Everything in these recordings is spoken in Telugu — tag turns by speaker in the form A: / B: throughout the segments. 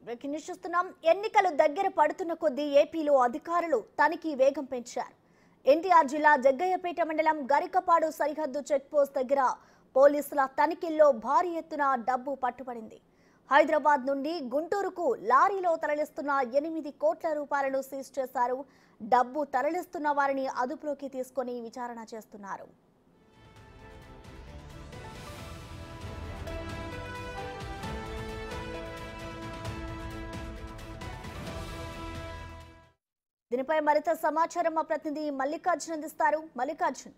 A: బ్రేకింగ్ న్యూస్ చూస్తున్నాం ఎన్నికలు దగ్గర పడుతున్న కొద్దీ ఏపీలో అధికారులు తనిఖీ వేగం పెంచారు ఎన్టీఆర్ జిల్లా జగ్గయ్యపేట మండలం గరికపాడు సరిహద్దు చెక్ పోస్ట్ దగ్గర పోలీసుల తనిఖీల్లో భారీ ఎత్తున డబ్బు పట్టుబడింది హైదరాబాద్ నుండి గుంటూరుకు లారీలో తరలిస్తున్న ఎనిమిది కోట్ల రూపాయలను సీజ్ చేశారు డబ్బు తరలిస్తున్న వారిని అదుపులోకి తీసుకొని విచారణ చేస్తున్నారు దీనిపై మరింత సమాచారం మా ప్రతినిధి మల్లికార్జున్ అందిస్తారు మల్లికార్జున్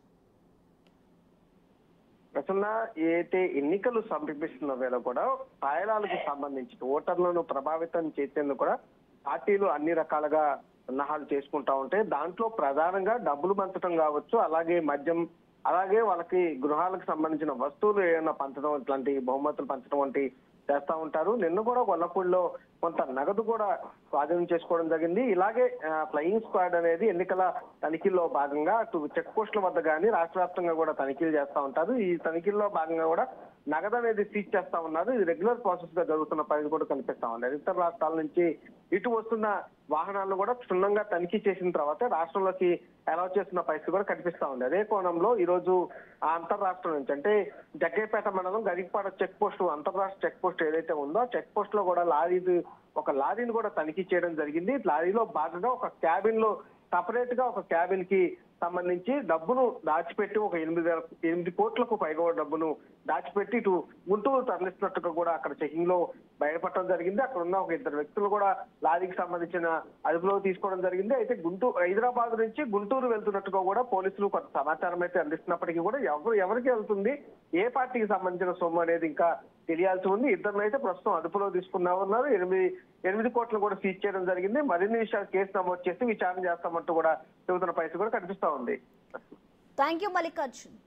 B: ప్రసన్న ఏదైతే ఎన్నికలు సమీపిస్తున్న వేళ కూడా తాయిలాలకు సంబంధించి ఓటర్లను ప్రభావితం చేసేందుకు కూడా పార్టీలు అన్ని రకాలుగా సన్నాహాలు చేసుకుంటా ఉంటే దాంట్లో ప్రధానంగా డబ్బులు పంచడం కావచ్చు అలాగే మద్యం అలాగే వాళ్ళకి గృహాలకు సంబంధించిన వస్తువులు ఏమైనా పంచడం ఇట్లాంటి బహుమతులు పంచడం వంటి చేస్తా ఉంటారు నిన్న కూడా గొల్లపూడిలో కొంత నగదు కూడా స్వాధీనం చేసుకోవడం జరిగింది ఇలాగే ఆ, ఫ్లయింగ్ స్క్వాడ్ అనేది ఎన్నికల తనిఖీల్లో భాగంగా అటు చెక్ పోస్టుల వద్ద కానీ రాష్ట్ర వ్యాప్తంగా కూడా తనిఖీలు చేస్తా ఉంటారు ఈ తనిఖీల్లో భాగంగా కూడా నగదు అనేది సీజ్ చేస్తా ఉన్నారు ఇది రెగ్యులర్ ప్రాసెస్ గా జరుగుతున్న పరిస్థితి కూడా కనిపిస్తా ఉంది ఇతర రాష్ట్రాల నుంచి ఇటు వస్తున్న వాహనాలను కూడా క్షుణ్ణంగా తనిఖీ చేసిన తర్వాత రాష్ట్రంలోకి అలౌ చేస్తున్న పరిస్థితి కూడా కనిపిస్తా ఉంది అదే కోణంలో ఈ రోజు ఆ అంతర్రాష్ట్రం నుంచి అంటే జగ్గేపేట మండలం గరికపాడ చెక్ పోస్ట్ అంతర్రాష్ట్ర చెక్ పోస్ట్ ఏదైతే ఉందో ఆ చెక్ పోస్ట్ లో కూడా లారీ ఒక లారీని కూడా తనిఖీ చేయడం జరిగింది లారీలో భాగంగా ఒక క్యాబిన్ లో సపరేట్ గా ఒక క్యాబిన్ కి సంబంధించి డబ్బును దాచిపెట్టి ఒక ఎనిమిది వేల ఎనిమిది కోట్లకు పైగా డబ్బును దాచిపెట్టి ఇటు గుంటూరు తరలిస్తున్నట్టుగా కూడా అక్కడ చెకింగ్ లో బయటపడటం జరిగింది అక్కడ ఉన్న ఒక ఇద్దరు వ్యక్తులు కూడా లారీకి సంబంధించిన అదుపులో తీసుకోవడం జరిగింది అయితే గుంటూరు హైదరాబాద్ నుంచి గుంటూరు వెళ్తున్నట్టుగా కూడా పోలీసులు కొంత సమాచారం అయితే అందిస్తున్నప్పటికీ కూడా ఎవరు ఎవరికి వెళ్తుంది ఏ పార్టీకి సంబంధించిన సొమ్ము అనేది ఇంకా తెలియాల్సి ఉంది ఇద్దరు అయితే ప్రస్తుతం అదుపులో తీసుకున్నా ఉన్నారు ఎనిమిది ఎనిమిది కోట్లు కూడా సీజ్ చేయడం జరిగింది మరిన్ని విషయాలు కేసు నమోదు చేసి విచారణ చేస్తామంటూ కూడా చెబుతున్న పరిస్థితి కూడా కనిపిస్తా ఉంది
A: థ్యాంక్ యూ మల్లికార్జున్